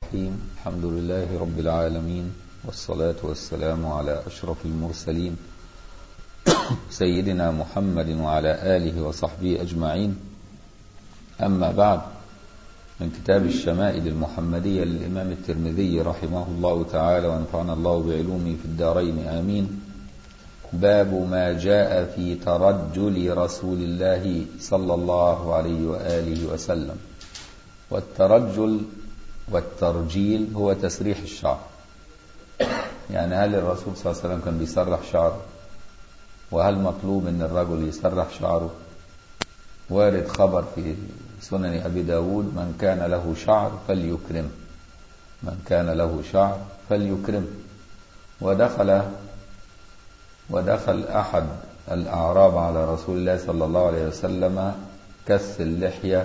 الرحيم الحمد لله رب العالمين والصلاة والسلام على أشرف المرسلين سيدنا محمد وعلى آله وصحبه أجمعين أما بعد من كتاب الشمائل المحمدية للإمام الترمذي رحمه الله تعالى ونفعنا الله بعلومه في الدارين آمين باب ما جاء في ترجل رسول الله صلى الله عليه وآله وسلم والترجل والترجيل هو تسريح الشعر يعني هل الرسول صلى الله عليه وسلم كان بيسرح شعره وهل مطلوب ان الرجل يسرح شعره وارد خبر في سنن أبي داود من كان له شعر فليكرم من كان له شعر فليكرم ودخل ودخل أحد الأعراب على رسول الله صلى الله عليه وسلم كس اللحية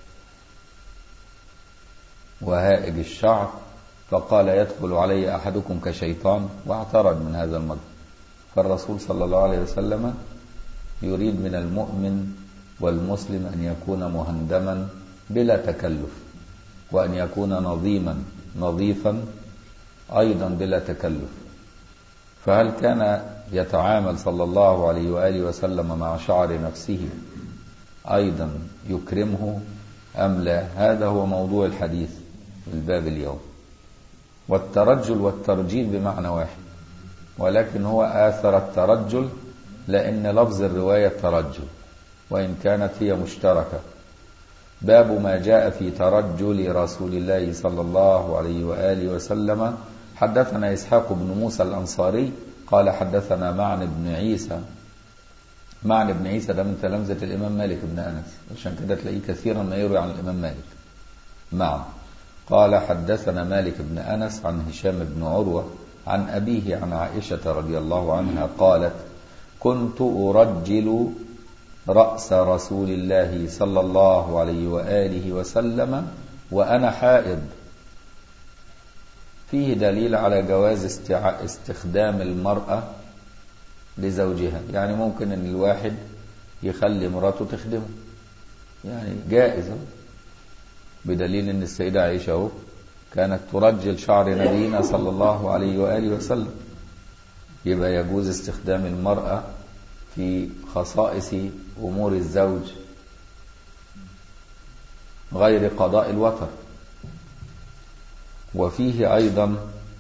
وهائج الشعر فقال يدخل علي أحدكم كشيطان واعترض من هذا المرض فالرسول صلى الله عليه وسلم يريد من المؤمن والمسلم أن يكون مهندما بلا تكلف وأن يكون نظيما نظيفا أيضا بلا تكلف فهل كان يتعامل صلى الله عليه وآله وسلم مع شعر نفسه أيضا يكرمه أم لا هذا هو موضوع الحديث في الباب اليوم والترجل والترجيل بمعنى واحد ولكن هو آثر الترجل لأن لفظ الرواية ترجل وإن كانت هي مشتركة باب ما جاء في ترجل رسول الله صلى الله عليه وآله وسلم حدثنا إسحاق بن موسى الأنصاري قال حدثنا معن بن عيسى معن بن عيسى ده من تلامذة الإمام مالك بن أنس عشان كده تلاقيه كثيرا ما يروي عن الإمام مالك معن قال حدثنا مالك بن أنس عن هشام بن عروة عن أبيه عن عائشة رضي الله عنها قالت كنت أرجل رأس رسول الله صلى الله عليه وآله وسلم وأنا حائض فيه دليل على جواز استخدام المرأة لزوجها يعني ممكن ان الواحد يخلي مراته تخدمه يعني جائز بدليل ان السيدة عائشة اهو كانت ترجل شعر نبينا صلى الله عليه وآله وسلم يبقى يجوز استخدام المرأة في خصائص أمور الزوج غير قضاء الوتر وفيه أيضا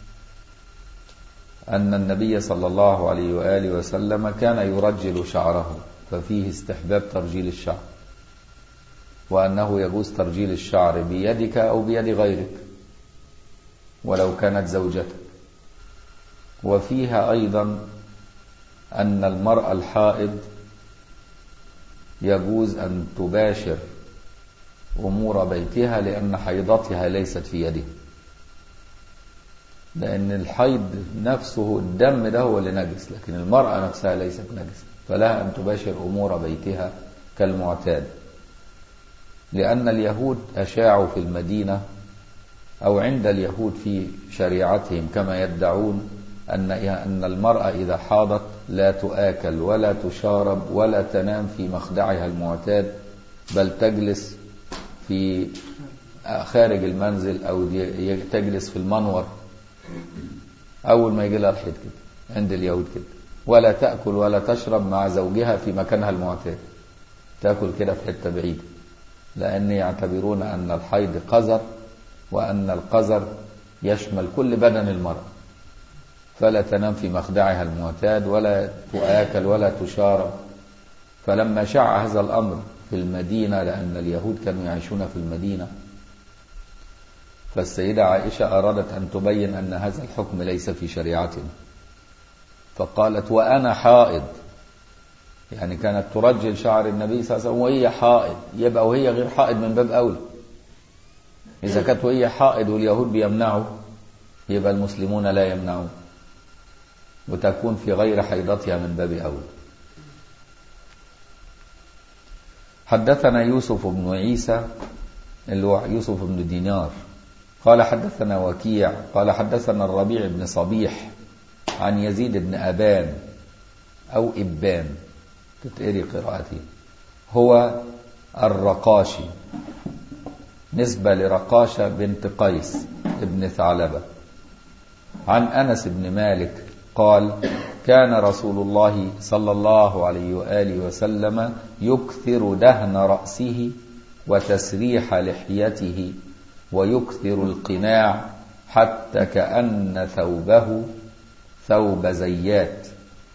أن النبي صلى الله عليه وآله وسلم كان يرجل شعره ففيه استحباب ترجيل الشعر وأنه يجوز ترجيل الشعر بيدك أو بيد غيرك ولو كانت زوجتك وفيها أيضا أن المرأة الحائض يجوز أن تباشر أمور بيتها لأن حيضتها ليست في يدها لأن الحيض نفسه الدم ده هو اللي نجس لكن المرأة نفسها ليست نجس فلها أن تباشر أمور بيتها كالمعتاد لأن اليهود أشاعوا في المدينة أو عند اليهود في شريعتهم كما يدعون أن أن المرأة إذا حاضت لا تؤكل ولا تشارب ولا تنام في مخدعها المعتاد بل تجلس في خارج المنزل أو تجلس في المنور أول ما يجي لها الحيض كده عند اليهود كده ولا تأكل ولا تشرب مع زوجها في مكانها المعتاد تأكل كده في حتة بعيدة لأن يعتبرون أن الحيض قذر وأن القذر يشمل كل بدن المرأة فلا تنام في مخدعها المعتاد ولا تؤكل ولا تشارب فلما شاع هذا الأمر في المدينة لأن اليهود كانوا يعيشون في المدينة فالسيدة عائشة أرادت أن تبين أن هذا الحكم ليس في شريعتنا فقالت وأنا حائض يعني كانت ترجل شعر النبي صلى الله عليه وسلم وهي حائض يبقى وهي غير حائض من باب أولى إذا كانت وهي حائض واليهود بيمنعوا يبقى المسلمون لا يمنعون وتكون في غير حيضتها من باب أولى حدثنا يوسف بن عيسى اللي هو يوسف بن دينار قال حدثنا وكيع قال حدثنا الربيع بن صبيح عن يزيد بن أبان أو إبان تتقري قراءتي هو الرقاشي نسبة لرقاشة بنت قيس بن ثعلبة عن أنس بن مالك قال كان رسول الله صلى الله عليه وآله وسلم يكثر دهن رأسه وتسريح لحيته ويكثر القناع حتى كأن ثوبه ثوب زيات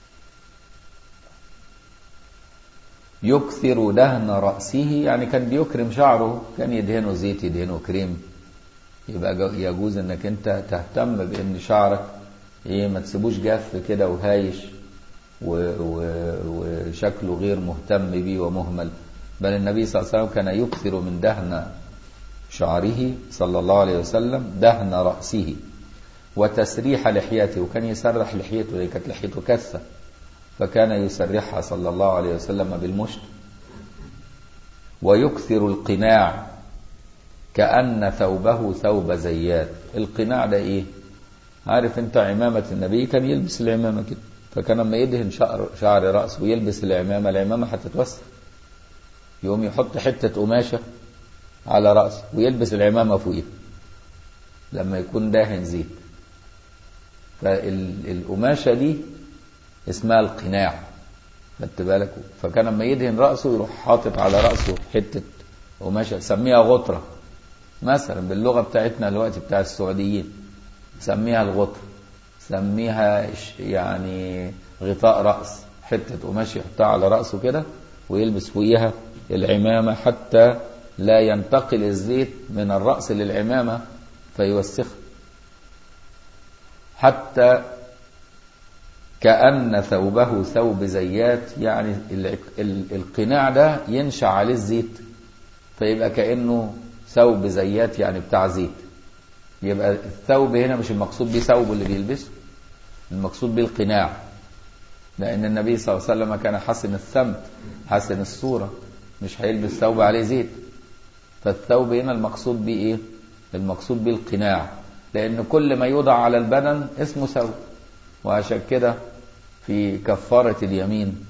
يكثر دهن رأسه يعني كان بيكرم شعره كان يدهنه زيت يدهنه كريم يبقى يجوز انك انت تهتم بان شعرك ايه ما تسيبوش جاف كده وهايش و و وشكله غير مهتم بيه ومهمل بل النبي صلى الله عليه وسلم كان يكثر من دهن شعره صلى الله عليه وسلم دهن رأسه وتسريح لحيته وكان يسرح لحيته لأن كانت لحيته كثة فكان يسرحها صلى الله عليه وسلم بالمشط ويكثر القناع كأن ثوبه ثوب زيات القناع ده ايه عارف انت عمامة النبي كان يلبس العمامة كده فكان لما يدهن شعر, شعر رأسه ويلبس العمامة العمامة هتتوسخ يقوم يحط حتة قماشة على رأسه ويلبس العمامة فوقيها لما يكون داهن زيت فالقماشة دي اسمها القناع خدت بالك فكان لما يدهن رأسه يروح حاطط على رأسه حتة قماشة سميها غطرة مثلا باللغة بتاعتنا الوقت بتاع السعوديين سميها الغطرة سميها يعني غطاء رأس حتة قماش يحطها على رأسه كده ويلبس فوقيها العمامة حتى لا ينتقل الزيت من الرأس للعمامة فيوسخها حتى كأن ثوبه ثوب زيات يعني القناع ده ينشع عليه الزيت فيبقى كأنه ثوب زيات يعني بتاع زيت يبقى الثوب هنا مش المقصود بيه ثوب اللي بيلبسه المقصود بيه القناع لأن النبي صلى الله عليه وسلم كان حسن الثمت حسن الصورة مش هيلبس ثوب عليه زيت فالثوب هنا المقصود بيه ايه المقصود بيه القناع لأن كل ما يوضع على البدن اسمه ثوب وعشان كده في كفارة اليمين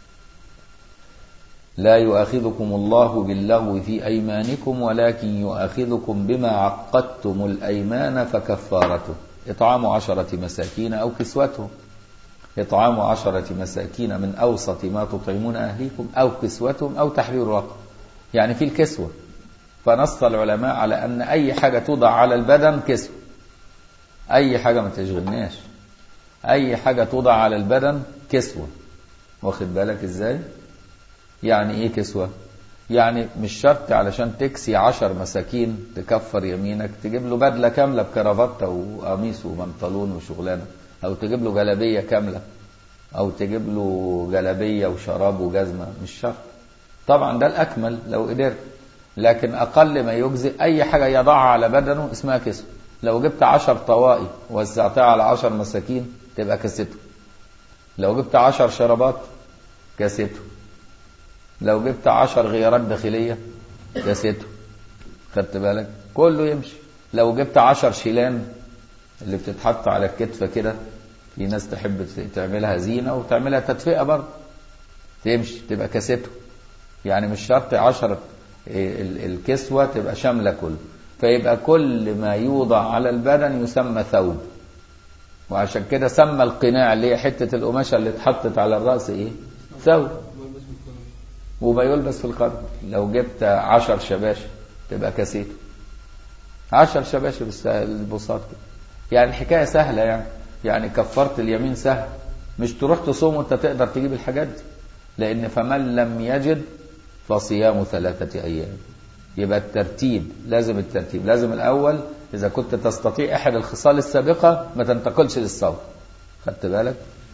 لا يؤاخذكم الله باللغو في أيمانكم ولكن يؤاخذكم بما عقدتم الأيمان فكفارته إطعام عشرة مساكين أو كسوتهم إطعام عشرة مساكين من أوسط ما تطعمون أهليكم أو كسوتهم أو تحرير رقب يعني في الكسوة فنص العلماء على أن أي حاجة توضع على البدن كسوة أي حاجة ما تشغلناش أي حاجة توضع على البدن كسوة واخد بالك إزاي يعني إيه كسوة يعني مش شرط علشان تكسي عشر مساكين تكفر يمينك تجيب له بدلة كاملة بكرافتة وقميص وبنطلون وشغلانة أو تجيب له جلابية كاملة أو تجيب له جلابية وشراب وجزمة مش شرط طبعا ده الأكمل لو قدرت لكن أقل ما يجزئ أي حاجة يضعها على بدنه اسمها كسوة لو جبت عشر طوائي وزعتها على عشر مساكين تبقى كسته لو جبت عشر شرابات كسته لو جبت عشر غيارات داخلية كسته خدت بالك كله يمشي لو جبت عشر شيلان اللي بتتحط على الكتفة كده في ناس تحب تعملها زينة وتعملها تدفئة برضه تمشي تبقى كسته يعني مش شرط عشر الكسوة تبقى شاملة كله فيبقى كل ما يوضع على البدن يسمى ثوب وعشان كده سمى القناع اللي هي حتة القماشة اللي اتحطت على الرأس ايه ثوب وما يلبس في القدم لو جبت عشر شباش تبقى كاسيته عشر شباش بالبساط كده يعني الحكاية سهلة يعني يعني كفرت اليمين سهل مش تروح تصوم وانت تقدر تجيب الحاجات دي لأن فمن لم يجد فصيام ثلاثة أيام يبقى الترتيب لازم الترتيب لازم الأول إذا كنت تستطيع أحد الخصال السابقة ما تنتقلش للصوم خدت بالك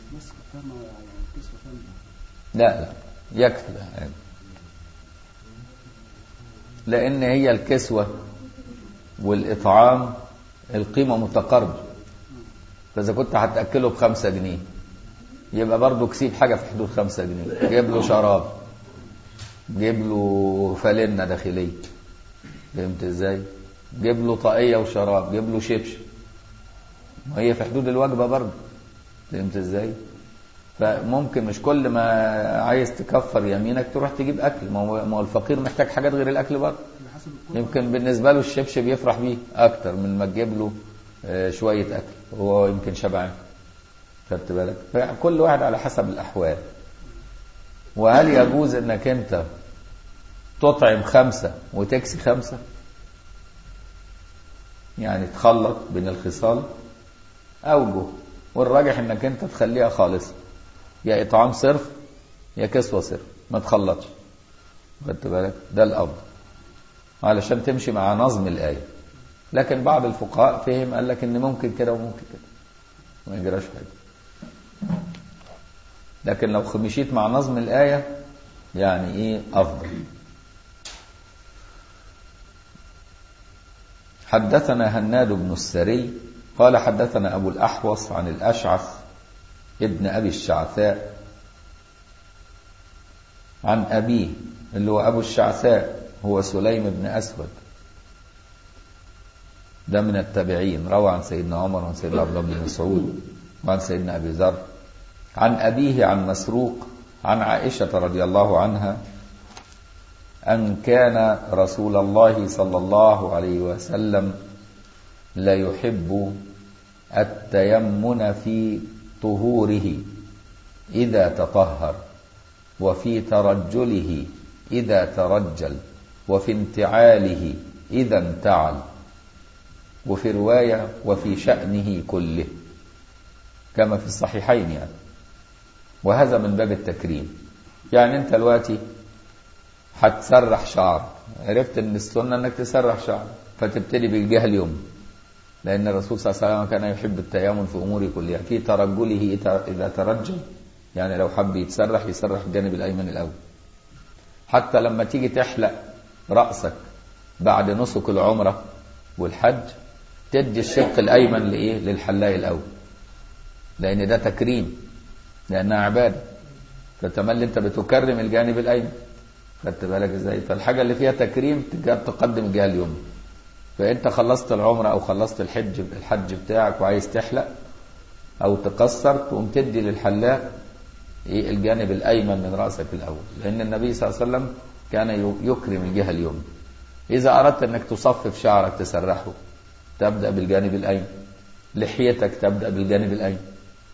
لا لا يكفي يعني. لأن هي الكسوة والإطعام القيمة متقاربة فإذا كنت هتأكله بخمسة جنيه يبقى برضه كسيب حاجة في حدود خمسة جنيه جيب له شراب جيب له فالنة داخلية فهمت ازاي جيب له طاقية وشراب جيب له شبشب وهي في حدود الوجبة برضه فهمت ازاي فممكن مش كل ما عايز تكفر يمينك تروح تجيب اكل ما هو ما هو الفقير محتاج حاجات غير الاكل برضه على حسب القدرة يمكن بالنسبه له الشبشب يفرح بيه اكتر من ما تجيب له آه، شويه اكل وهو يمكن شبعان خدت بالك فكل واحد على حسب الاحوال وهل يجوز انك انت تطعم خمسه وتكسي خمسه يعني تخلط بين الخصال اوجه والراجح انك انت تخليها خالصه يا اطعام صرف يا كسوه صرف ما تخلطش خدت بالك ده الافضل علشان تمشي مع نظم الآية لكن بعض الفقهاء فهم قال لك ان ممكن كده وممكن كده ما يجراش حاجة لكن لو مشيت مع نظم الآية يعني ايه افضل حدثنا هناد بن السري قال حدثنا ابو الاحوص عن الاشعث ابن ابي الشعثاء عن ابيه اللي هو ابو الشعثاء هو سليم بن أسود ده من التابعين روى عن سيدنا عمر وعن سيدنا عبد الله بن مسعود وعن سيدنا أبي ذر عن أبيه عن مسروق عن عائشة رضي الله عنها أن كان رسول الله صلى الله عليه وسلم لا يحب التيمن في طهوره إذا تطهر وفي ترجله إذا ترجل وفي انتعاله إذا انتعل وفي رواية وفي شأنه كله كما في الصحيحين يعني وهذا من باب التكريم يعني انت دلوقتي هتسرح شعر عرفت ان السنة انك تسرح شعر فتبتدي بالجهة اليوم لأن الرسول صلى الله عليه وسلم كان يحب التيامن في أموره كلها في ترجله إذا ترجل يعني لو حب يتسرح يسرح الجانب الأيمن الأول حتى لما تيجي تحلق رأسك بعد نسك العمرة والحج تدي الشق الأيمن لإيه للحلاق الأول لأن ده تكريم لأنها عبادة فتملي أنت بتكرم الجانب الأيمن خدت بالك إزاي فالحاجة اللي فيها تكريم تقدم الجهة اليمنى فأنت خلصت العمرة أو خلصت الحج الحج بتاعك وعايز تحلق أو تقصر تقوم تدي للحلاق إيه الجانب الأيمن من رأسك الأول لأن النبي صلى الله عليه وسلم كان يكرم الجهة اليمنى إذا أردت أنك تصفف شعرك تسرحه تبدأ بالجانب الأيمن لحيتك تبدأ بالجانب الأيمن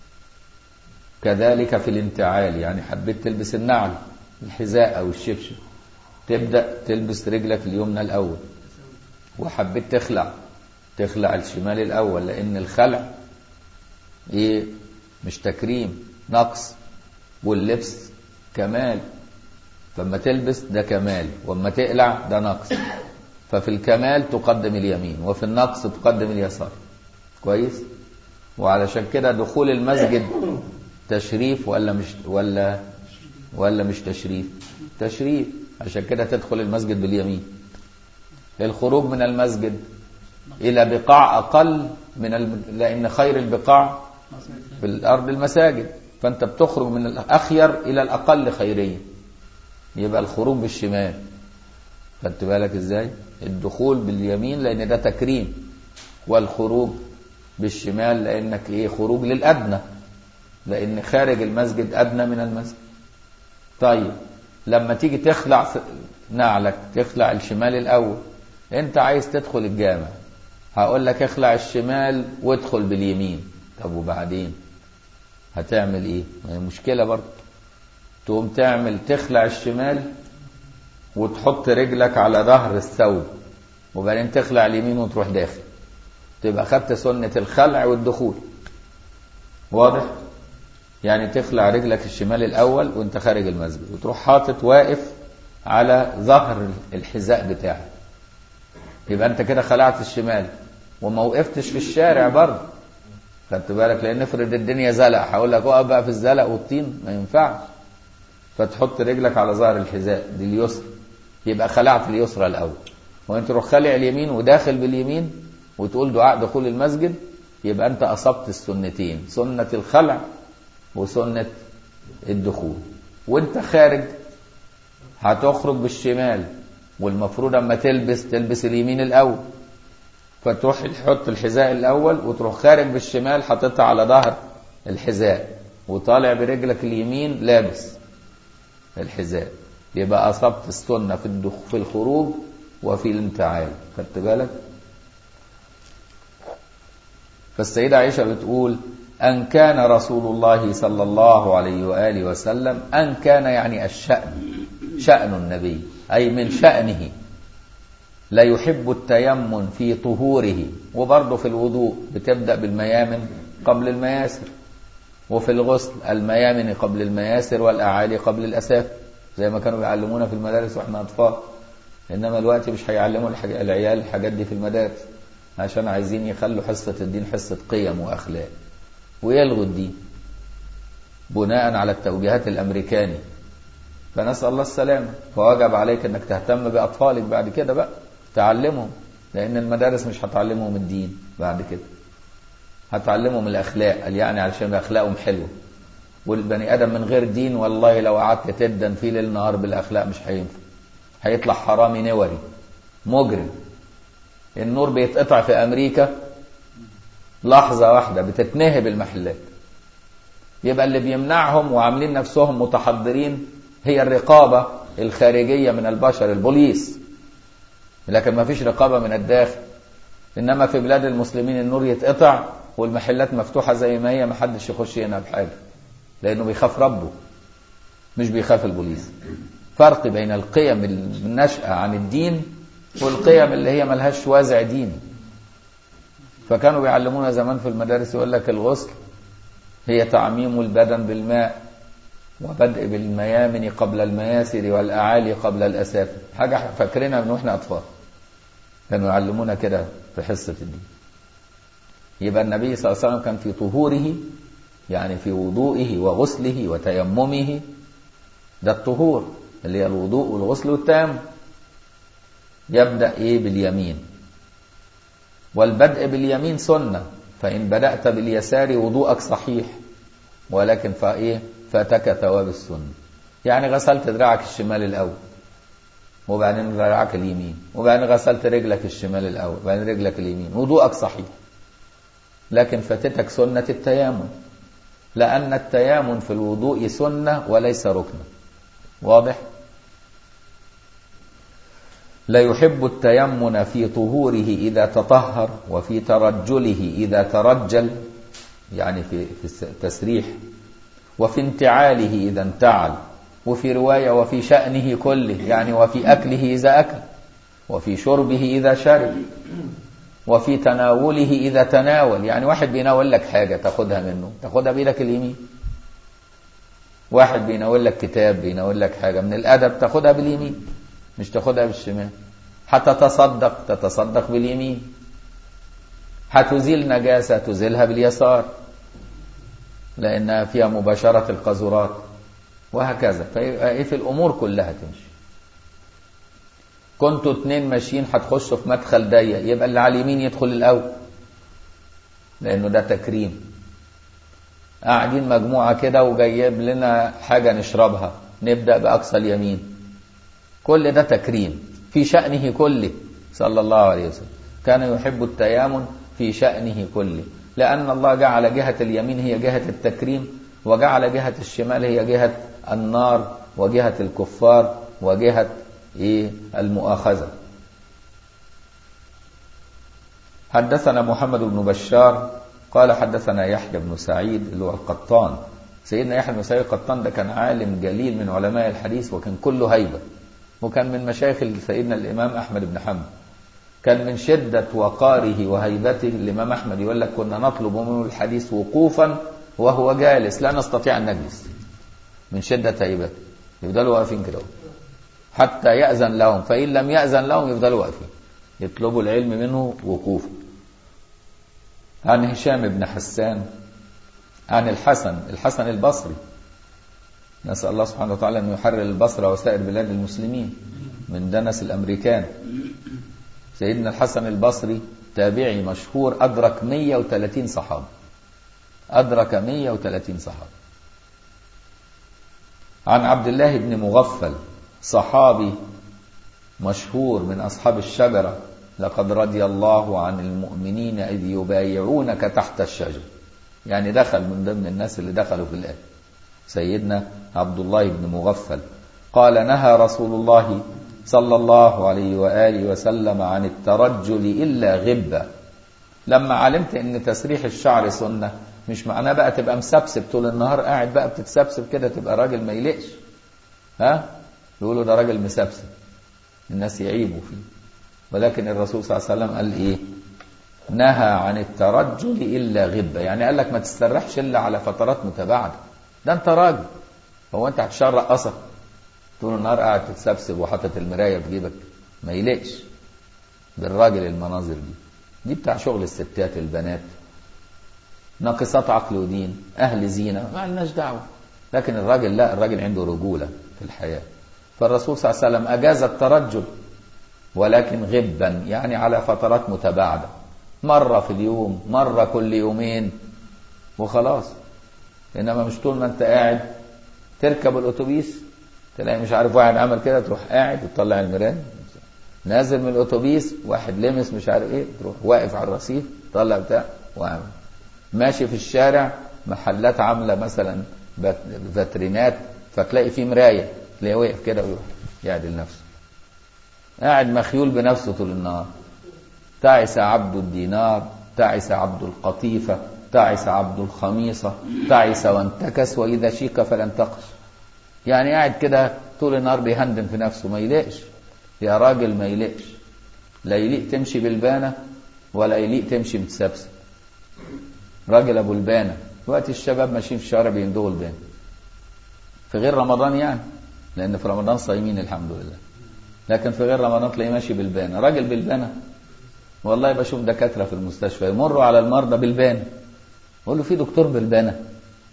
كذلك في الانتعال يعني حبيت تلبس النعل الحذاء أو الشبشب تبدأ تلبس رجلك اليمنى الأول وحبيت تخلع تخلع الشمال الأول لأن الخلع إيه مش تكريم نقص واللبس كمال فما تلبس ده كمال واما تقلع ده نقص ففي الكمال تقدم اليمين وفي النقص تقدم اليسار كويس وعلشان كده دخول المسجد تشريف ولا مش ولا ولا مش تشريف تشريف عشان كده تدخل المسجد باليمين الخروج من المسجد الى بقاع اقل من الم... لان خير البقاع في الارض المساجد فانت بتخرج من الاخير الى الاقل خيريه يبقى الخروج بالشمال خدت بالك ازاي الدخول باليمين لان ده تكريم والخروج بالشمال لانك ايه خروج للادنى لان خارج المسجد ادنى من المسجد طيب لما تيجي تخلع نعلك تخلع الشمال الاول انت عايز تدخل الجامع هقول لك اخلع الشمال وادخل باليمين طب وبعدين هتعمل ايه ما هي مشكله برضه تقوم تعمل تخلع الشمال وتحط رجلك على ظهر الثوب وبعدين تخلع اليمين وتروح داخل تبقى خدت سنة الخلع والدخول واضح يعني تخلع رجلك الشمال الأول وانت خارج المسجد وتروح حاطط واقف على ظهر الحذاء بتاعك يبقى انت كده خلعت الشمال وما وقفتش في الشارع برضه خدت بالك لان افرض الدنيا زلق هقول لك اقف بقى في الزلق والطين ما ينفعش فتحط رجلك على ظهر الحذاء دي اليسرى يبقى خلعت اليسرى الاول وانت تروح خلع اليمين وداخل باليمين وتقول دعاء دخول المسجد يبقى انت اصبت السنتين سنة الخلع وسنة الدخول وانت خارج هتخرج بالشمال والمفروض اما تلبس تلبس اليمين الاول فتروح تحط الحذاء الاول وتروح خارج بالشمال حاططها على ظهر الحذاء وطالع برجلك اليمين لابس الحذاء يبقى أصبت السنة في الدخ في الخروج وفي الانتعال خدت بالك فالسيدة عائشة بتقول أن كان رسول الله صلى الله عليه وآله وسلم أن كان يعني الشأن شأن النبي أي من شأنه لا يحب التيمم في طهوره وبرضه في الوضوء بتبدأ بالميامن قبل المياسر وفي الغسل الميامن قبل المياسر والأعالي قبل الأسافل زي ما كانوا بيعلمونا في المدارس واحنا أطفال إنما دلوقتي مش هيعلموا العيال الحاجات دي في المدارس عشان عايزين يخلوا حصة الدين حصة قيم وأخلاق ويلغوا الدين بناء على التوجيهات الأمريكاني فنسأل الله السلامة فوجب عليك أنك تهتم بأطفالك بعد كده بقى تعلمهم لأن المدارس مش هتعلمهم الدين بعد كده هتعلمهم الأخلاق قال يعني علشان أخلاقهم حلوة والبني آدم من غير دين والله لو قعدت تدن فيه ليل نهار بالأخلاق مش هينفع هيطلع حرامي نوري مجرم النور بيتقطع في أمريكا لحظة واحدة بتتنهب المحلات يبقى اللي بيمنعهم وعاملين نفسهم متحضرين هي الرقابة الخارجية من البشر البوليس لكن ما فيش رقابة من الداخل إنما في بلاد المسلمين النور يتقطع والمحلات مفتوحة زي ما هي محدش يخش هنا بحاجة لأنه بيخاف ربه مش بيخاف البوليس فرق بين القيم النشأة عن الدين والقيم اللي هي ملهاش وازع ديني فكانوا بيعلمونا زمان في المدارس يقول لك الغسل هي تعميم البدن بالماء وبدء بالميامن قبل المياسر والأعالي قبل الأسافل حاجة فاكرينها من واحنا أطفال كانوا يعلمونا كده في حصة الدين يبقى النبي صلى الله عليه وسلم كان في طهوره يعني في وضوئه وغسله وتيممه ده الطهور اللي هي الوضوء والغسل والتيمم يبدأ إيه باليمين والبدء باليمين سنة فإن بدأت باليسار وضوءك صحيح ولكن فإيه فاتك ثواب السنة يعني غسلت دراعك الشمال الأول وبعدين دراعك اليمين وبعدين غسلت رجلك الشمال الأول وبعدين رجلك اليمين وضوءك صحيح لكن فاتتك سنة التيامن لأن التيامن في الوضوء سنة وليس ركنا واضح لا يحب التيمن في طهوره إذا تطهر وفي ترجله إذا ترجل يعني في في التسريح وفي انتعاله إذا انتعل وفي رواية وفي شأنه كله يعني وفي أكله إذا أكل وفي شربه إذا شرب وفي تناوله إذا تناول يعني واحد بيناول لك حاجة تاخدها منه تاخدها بإيدك اليمين واحد بيناول لك كتاب بيناول لك حاجة من الأدب تاخدها باليمين مش تاخدها بالشمال هتتصدق تتصدق باليمين هتزيل نجاسة تزيلها باليسار لأنها فيها مباشرة القذورات وهكذا فيبقى في الأمور كلها تمشي كنتوا اتنين ماشيين هتخشوا في مدخل ضيق يبقى اللي على اليمين يدخل الأول لأنه ده تكريم قاعدين مجموعة كده وجايب لنا حاجة نشربها نبدأ بأقصى اليمين كل ده تكريم في شأنه كله صلى الله عليه وسلم كان يحب التيامن في شأنه كله لأن الله جعل جهة اليمين هي جهة التكريم وجعل جهة الشمال هي جهة النار وجهة الكفار وجهة إيه المؤاخذة حدثنا محمد بن بشار قال حدثنا يحيى بن سعيد اللي هو القطان سيدنا يحيى بن سعيد القطان ده كان عالم جليل من علماء الحديث وكان كله هيبة وكان من مشايخ سيدنا الإمام أحمد بن حنبل كان من شدة وقاره وهيبته الإمام أحمد يقول لك كنا نطلب منه الحديث وقوفا وهو جالس لا نستطيع أن نجلس من شدة هيبته يفضلوا واقفين كده حتى يأذن لهم فإن لم يأذن لهم يفضلوا واقفين يطلبوا العلم منه وقوفا عن هشام بن حسان عن الحسن الحسن البصري نسأل الله سبحانه وتعالى أن يحرر البصرة وسائر بلاد المسلمين من دنس الأمريكان سيدنا الحسن البصري تابعي مشهور أدرك 130 صحابة أدرك 130 صحابة عن عبد الله بن مغفل صحابي مشهور من أصحاب الشجرة لقد رضي الله عن المؤمنين إذ يبايعونك تحت الشجر يعني دخل من ضمن الناس اللي دخلوا في الآية سيدنا عبد الله بن مغفل قال نهى رسول الله صلى الله عليه وآله وسلم عن الترجل إلا غبة لما علمت ان تسريح الشعر سنة مش معناه بقى تبقى مسبسب طول النهار قاعد بقى بتتسبسب كده تبقى راجل ما يلقش ها يقولوا ده راجل مسبسب الناس يعيبوا فيه ولكن الرسول صلى الله عليه وسلم قال ايه نهى عن الترجل الا غبه يعني قال لك ما تسترحش الا على فترات متباعده ده انت راجل هو انت هتشرق قصر طول النهار قاعد تتسبسب وحاطط المرايه في جيبك ما يلقش بالراجل المناظر دي دي بتاع شغل الستات البنات ناقصات عقل ودين اهل زينه ما لناش دعوه لكن الراجل لا الراجل عنده رجوله في الحياه فالرسول صلى الله عليه وسلم اجاز الترجل ولكن غبا يعني على فترات متباعده مره في اليوم مره كل يومين وخلاص انما مش طول ما انت قاعد تركب الاتوبيس تلاقي مش عارف واحد عمل كده تروح قاعد وتطلع المرايه نازل من الاتوبيس واحد لمس مش عارف ايه تروح واقف على الرصيف طلع بتاع وعمل ماشي في الشارع محلات عامله مثلا فاترينات فتلاقي فيه مرايه تلاقيه واقف كده ويروح يعدل نفسه قاعد مخيول بنفسه طول النهار تعس عبد الدينار تعس عبد القطيفة تعس عبد الخميصة تعس وانتكس وإذا شيك فلن تقش يعني قاعد كده طول النهار بيهندم في نفسه ما يلقش يا راجل ما يلقش لا يليق تمشي بالبانة ولا يليق تمشي متسبسب راجل ابو البانة وقت الشباب ماشيين في الشارع بيندوا البانة في غير رمضان يعني لان في رمضان صايمين الحمد لله لكن في غير رمضان تلاقيه ماشي بالبانة راجل بالبانة والله بشوف دكاترة في المستشفى يمروا على المرضى بالبانة يقول له في دكتور بالبانة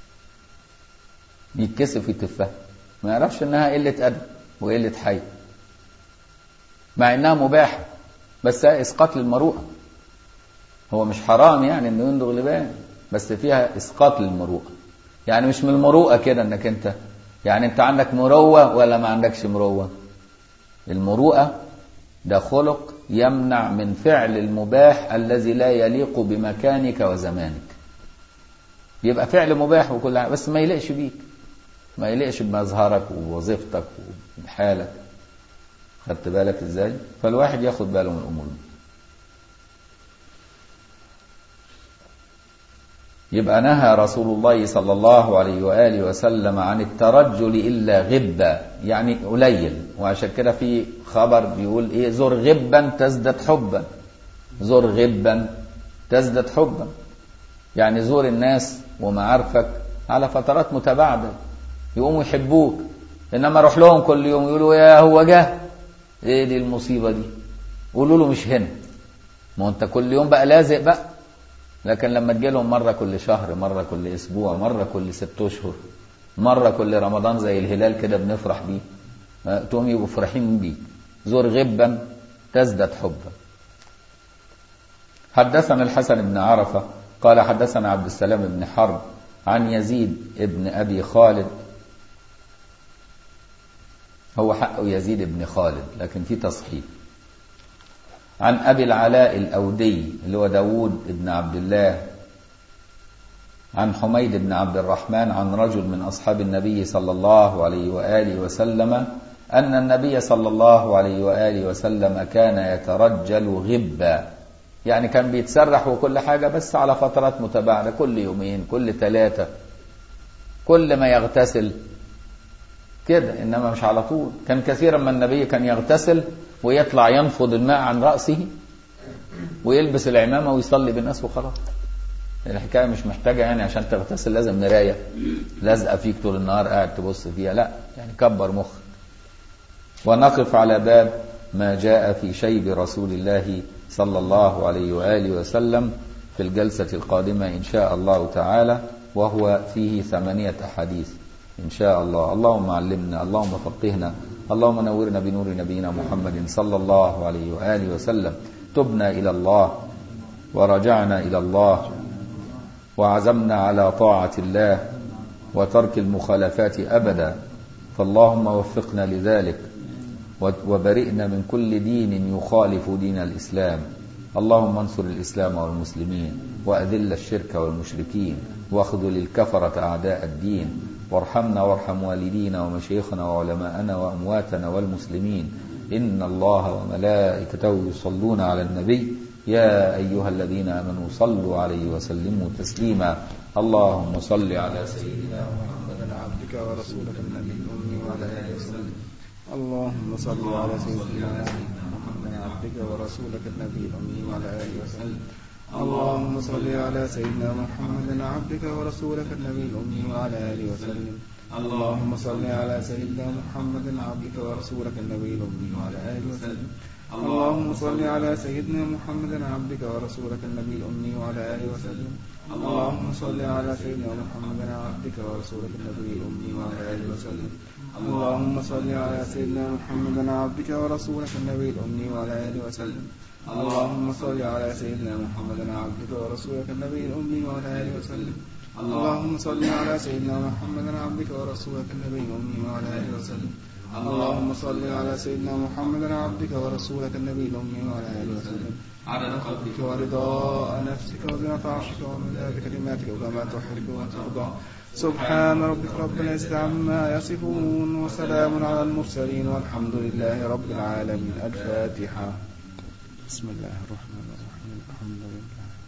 يتكسف ويتفها ما يعرفش انها قلة ادب وقلة حي مع انها مباحة بس اسقاط للمروءة هو مش حرام يعني انه يندغ لبان بس فيها اسقاط للمروءة يعني مش من المروءة كده انك انت يعني انت عندك مروة ولا ما عندكش مروة المروءة ده خلق يمنع من فعل المباح الذي لا يليق بمكانك وزمانك يبقى فعل مباح وكل حاجة بس ما يليقش بيك ما يليقش بمظهرك ووظيفتك وبحالك خدت بالك ازاي فالواحد ياخد باله من الامور دي يبقى نهى رسول الله صلى الله عليه وآله وسلم عن الترجل إلا غبا يعني قليل وعشان كده في خبر بيقول إيه زر غبا تزدد حبا زر غبا تزدد حبا يعني زور الناس ومعارفك على فترات متباعدة يقوموا يحبوك إنما روح لهم كل يوم يقولوا يا هو جه إيه دي المصيبة دي قولوا له مش هنا ما أنت كل يوم بقى لازق بقى لكن لما تجي لهم مرة كل شهر مرة كل أسبوع مرة كل ست أشهر مرة كل رمضان زي الهلال كده بنفرح بيه تقوم يبقوا فرحين بيه زور غبا تزدد حبا حدثنا الحسن بن عرفة قال حدثنا عبد السلام بن حرب عن يزيد ابن أبي خالد هو حقه يزيد بن خالد لكن في تصحيح عن أبي العلاء الأودي اللي هو داود بن عبد الله عن حميد بن عبد الرحمن عن رجل من أصحاب النبي صلى الله عليه وآله وسلم أن النبي صلى الله عليه وآله وسلم كان يترجل غبا يعني كان بيتسرح وكل حاجة بس على فترات متباعدة كل يومين كل ثلاثة كل ما يغتسل كده إنما مش على طول كان كثيرا ما النبي كان يغتسل ويطلع ينفض الماء عن رأسه ويلبس العمامة ويصلي بالناس وخلاص الحكاية مش محتاجة يعني عشان تغتسل لازم مراية لازقة فيك طول النهار قاعد تبص فيها لا يعني كبر مخك ونقف على باب ما جاء في شيب رسول الله صلى الله عليه وآله وسلم في الجلسة القادمة إن شاء الله تعالى وهو فيه ثمانية أحاديث إن شاء الله اللهم علمنا اللهم فقهنا اللهم نورنا بنور نبينا محمد صلى الله عليه وآله وسلم تبنا إلى الله ورجعنا إلى الله وعزمنا على طاعة الله وترك المخالفات أبدا فاللهم وفقنا لذلك وبرئنا من كل دين يخالف دين الإسلام اللهم انصر الإسلام والمسلمين وأذل الشرك والمشركين واخذل الكفرة أعداء الدين وارحمنا وارحم والدينا ومشايخنا وعلماءنا وأمواتنا والمسلمين إن الله وملائكته يصلون على النبي يا أيها الذين آمنوا صلوا عليه وسلموا تسليما اللهم صل على سيدنا محمد عبدك ورسولك النبي الأمي وعلى آله وسلم اللهم صل على سيدنا محمد عبدك ورسولك النبي الأمي وعلى آله وسلم اللهم صل على سيدنا محمد عبدك ورسولك النبي الأمي وعلى آله وسلم اللهم صل على سيدنا محمد عبدك ورسولك النبي الأمي وعلى آله وسلم اللهم صل على سيدنا محمد عبدك ورسولك النبي الأمي وعلى آله وسلم اللهم صل على سيدنا محمد عبدك ورسولك النبي الأمي وعلى آله وسلم اللهم صل على سيدنا محمد عبدك ورسولك النبي الأمي وعلى آله وسلم اللهم صل على سيدنا محمد عبدك ورسولك النبي الأمي وعلى آله وسلم اللهم صل على سيدنا محمد عبدك ورسولك النبي الأمي وعلى آله وسلم اللهم صل على سيدنا محمد عبدك ورسولك النبي الأمي وعلى آله وسلم عدد قلبك ورضاء نفسك وزنة عرشك ومداد كلماتك وكما تحب وترضى سبحان ربك رب العزة عما يصفون وسلام على المرسلين والحمد لله رب العالمين الفاتحة بسم الله الرحمن الرحيم الحمد لله